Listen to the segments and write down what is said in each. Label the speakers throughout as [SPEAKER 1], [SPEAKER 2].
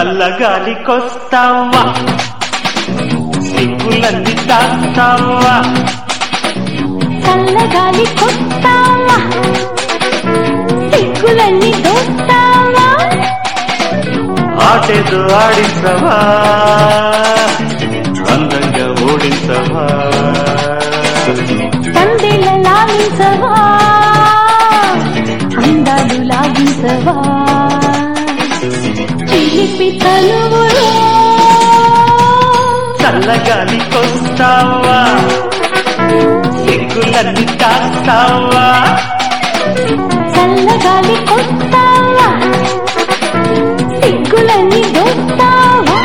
[SPEAKER 1] చల్లగాలికొస్తావా సిగ్గులన్నీ దాస్తావా
[SPEAKER 2] చల్లగాలి కొస్తావా సిగ్గులన్నీ దోస్తావా
[SPEAKER 1] ఆటేదో ఆడించవా అందంగా ఓడించవా
[SPEAKER 2] సందేల లాగించవా అందాలు లాగించవా చిలిపి తనువులో
[SPEAKER 1] చల్లగాలికొస్తావా సిగ్గులన్నీ దాస్తావా
[SPEAKER 2] చల్లగాలి కొస్తావా సిగ్గులన్నీ దోస్తావా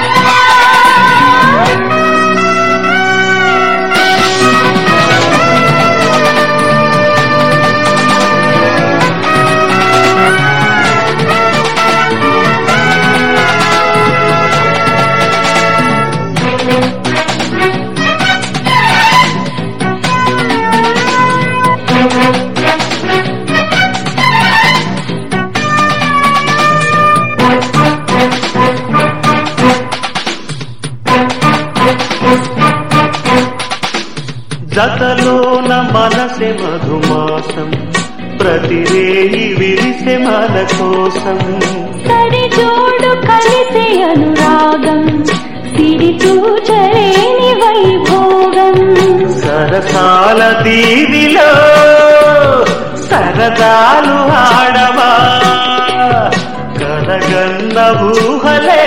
[SPEAKER 1] జతలోన మనసె మధుమాసం ప్రతిరేయి విరిసె మన కోసం
[SPEAKER 2] సరి జోడు కలిసే అనురాగం సిరి చూచలేని వైభోగం
[SPEAKER 1] సరసాల దీవిలో సరదాలు ఆడవా కలగన్న ఊహలే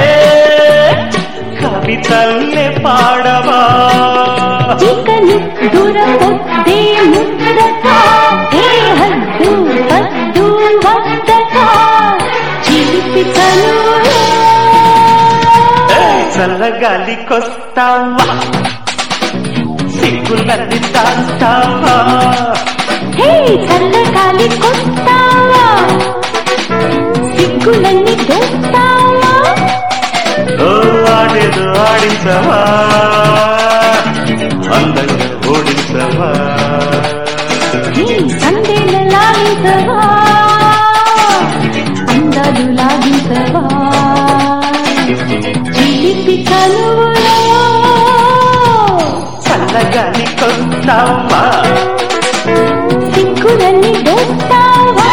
[SPEAKER 1] కవితల్లే పాడవా
[SPEAKER 2] ఇకను దురపొద్దే ముద్దక ఏ హద్దు హద్దు వద్దక చిలిపి తనువులో
[SPEAKER 1] చల్లగాలికొస్తావా సిగ్గులన్నీ దాస్తావా
[SPEAKER 2] హే చల్లగాలి కొస్తావా సిగ్గులన్నీ దోస్తావా
[SPEAKER 1] ఓ ఆడేదో ఆడించవా అందంగా ఓడించవా
[SPEAKER 2] నీ సందేల లాగించవా అందాలు లాగించవా చిలిపి కనువులో
[SPEAKER 1] చల్లగాలికొస్తావా
[SPEAKER 2] సిగ్గులన్నీ దోస్తావా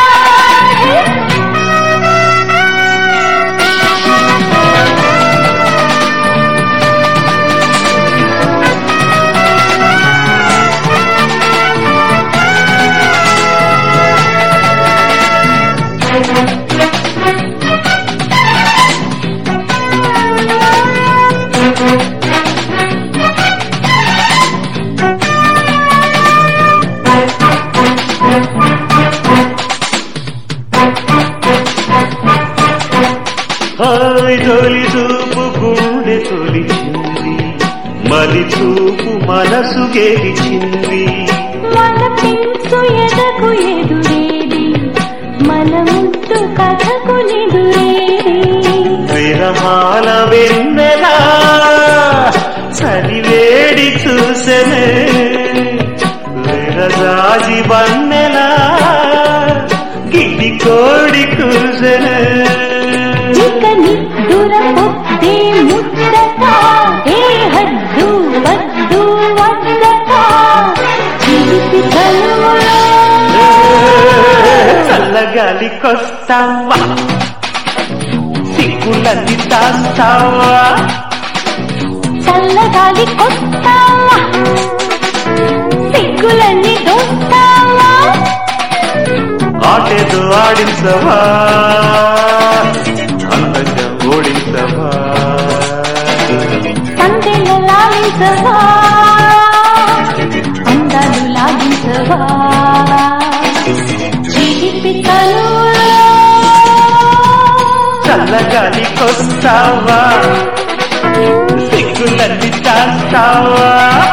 [SPEAKER 1] హాయ్ తొలి చూపు గుండె తొలిచింది మలి చూపు మనసు గెలిచింది
[SPEAKER 2] మన పెంచు ఎదకు ఎదురేది మన ముద్దు కథకు నిదురేది
[SPEAKER 1] విరహాల వెన్నెలా చలివేడి చూసెనే విరజాజి వన్నెలా గిడి కోడి కూసెనే
[SPEAKER 2] ఇక నిద్దుర పొద్దే ముద్దక ఏ హద్దు వద్దు వద్దక చిలిపి తనువులో
[SPEAKER 1] చల్లగాలికొస్తావా సిగ్గులన్నీ దాస్తావా
[SPEAKER 2] చల్లగాలి కొస్తావా సిగ్గులన్నీ దోస్తావా
[SPEAKER 1] ఆటేదో ఆడించవా అందంగా ఓడించవా
[SPEAKER 2] సందెల లాగించవా అందాలు లాగించవా చిలిపి తనువులో
[SPEAKER 1] చల్లగాలికొస్తావా సిగ్గులన్నీ దాస్తావా